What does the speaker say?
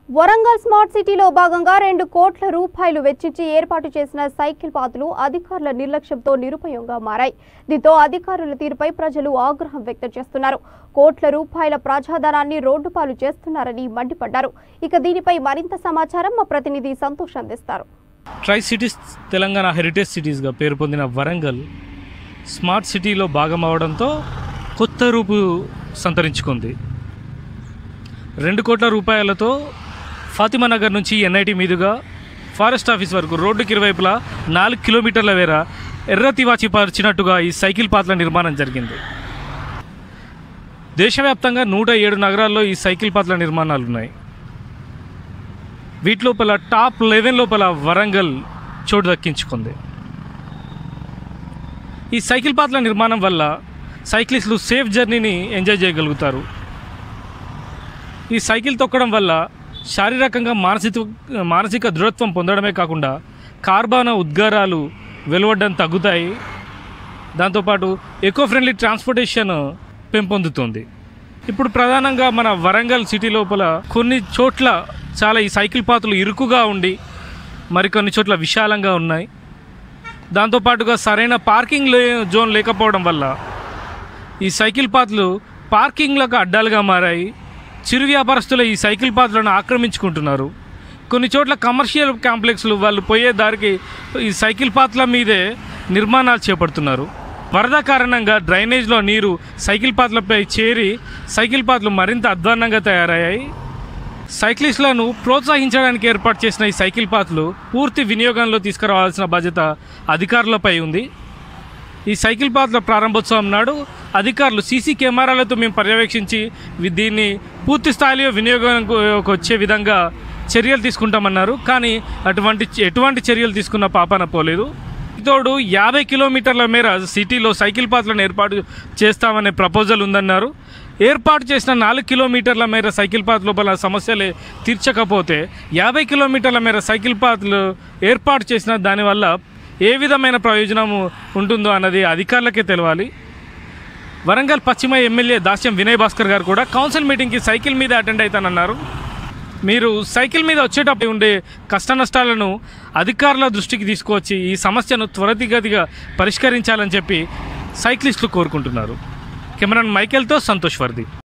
Warangal smart సిటీలో భాగంగా రెండు కోట్ల రూపాయలు వెచ్చించి ఏర్పాటు చేసిన సైకిల్ పాతులు అధికారుల నిర్లక్ష్యంతో నిరుపయోగంగా మారాయి దీంతో అధికారుల తీరుపై ప్రజలు ఆగ్రహం వ్యక్తం చేస్తున్నారు కోట్ల రూపాయల ప్రజాధనాన్ని రోడ్డు పాలు చేస్తున్నారని మండిపడ్డారు ఇక దీనిపై మరింత సమాచారం మా ప్రతినిధి సంతోష్ అందిస్తారు ట్రై సిటీస్ తెలంగాణ హెరిటేజ్ సిటీస్గా పేరు పొందిన వరంగల్ స్మార్ట్ సిటీలో భాగం అవడంతో కొత్త రూపు సంతరించుకుంది రెండు కోట్ల రూపాయలతో ఫాతిమా నగర్ నుంచి ఎన్ఐటి మీదుగా ఫారెస్ట్ ఆఫీస్ వరకు రోడ్డుకి ఇరువైపులా నాలుగు కిలోమీటర్ల వేర ఎర్ర తివాచి పరిచినట్టుగా ఈ సైకిల్ పాత్ల నిర్మాణం జరిగింది దేశవ్యాప్తంగా నూట ఏడు నగరాల్లో ఈ సైకిల్ పాత్ల నిర్మాణాలు ఉన్నాయి వీటి లోపల టాప్ లెవెన్ లోపల వరంగల్ చోటు దక్కించుకుంది ఈ సైకిల్ పాత్ల నిర్మాణం వల్ల సైక్లిస్టులు సేఫ్ జర్నీని ఎంజాయ్ చేయగలుగుతారు ఈ సైకిల్ తొక్కడం వల్ల శారీరకంగా మానసిక మానసిక దృఢత్వం పొందడమే కాకుండా కార్బన ఉద్గారాలు వెలువడడం తగ్గుతాయి దాంతోపాటు ఎకో ఫ్రెండ్లీ ట్రాన్స్పోర్టేషన్ పెంపొందుతుంది ఇప్పుడు ప్రధానంగా మన వరంగల్ సిటీ లోపల కొన్ని చోట్ల చాలా ఈ సైకిల్ పాత్రలు ఇరుకుగా ఉండి మరికొన్ని చోట్ల విశాలంగా ఉన్నాయి దాంతోపాటుగా సరైన పార్కింగ్ లే జోన్ లేకపోవడం వల్ల ఈ సైకిల్ పాత్రలు పార్కింగ్లకు అడ్డాలుగా మారాయి చిరు వ్యాపారస్తులు ఈ సైకిల్ పాత్రలను ఆక్రమించుకుంటున్నారు కొన్ని చోట్ల కమర్షియల్ కాంప్లెక్స్లు వాళ్ళు పోయే దారికి ఈ సైకిల్ పాత్రల మీదే నిర్మాణాలు చేపడుతున్నారు వరద కారణంగా డ్రైనేజ్లో నీరు సైకిల్ పాత్రలపై చేరి సైకిల్ పాత్రలు మరింత అధ్వాన్నంగా తయారయ్యాయి సైక్లిస్టులను ప్రోత్సహించడానికి ఏర్పాటు చేసిన ఈ సైకిల్ పాత్రలు పూర్తి వినియోగంలో తీసుకురావాల్సిన బాధ్యత అధికారులపై ఉంది ఈ సైకిల్ పాత్ర ప్రారంభోత్సవం నాడు అధికారులు సీసీ కెమెరాలతో మేము పర్యవేక్షించి వి- దీన్ని పూర్తి స్థాయిలో వినియోగంకు వచ్చే విధంగా చర్యలు తీసుకుంటామన్నారు కానీ అటువంటి ఎటువంటి చర్యలు తీసుకున్న పాపాన పోలేదు తోడు యాభై కిలోమీటర్ల మేర సిటీలో సైకిల్ పాత్రలను ఏర్పాటు చేస్తామనే ప్రపోజల్ ఉందన్నారు ఏర్పాటు చేసిన నాలుగు కిలోమీటర్ల మేర సైకిల్ పాత్ లోపల సమస్యలే తీర్చకపోతే యాభై కిలోమీటర్ల మేర సైకిల్ పాత్లు ఏర్పాటు చేసిన దానివల్ల ఏ విధమైన ప్రయోజనము ఉంటుందో అన్నది అధికారులకే తెలవాలి వరంగల్ పశ్చిమ ఎమ్మెల్యే దాస్యం వినయ్ భాస్కర్ గారు కూడా కౌన్సిల్ మీటింగ్కి సైకిల్ మీద అటెండ్ అవుతానన్నారు మీరు సైకిల్ మీద వచ్చేటప్పుడు ఉండే కష్ట నష్టాలను అధికారుల దృష్టికి తీసుకువచ్చి ఈ సమస్యను త్వరితగతిగా పరిష్కరించాలని చెప్పి సైక్లిస్టులు కోరుకుంటున్నారు కెమెరాన్ మైకేల్తో సంతోష్ వర్ది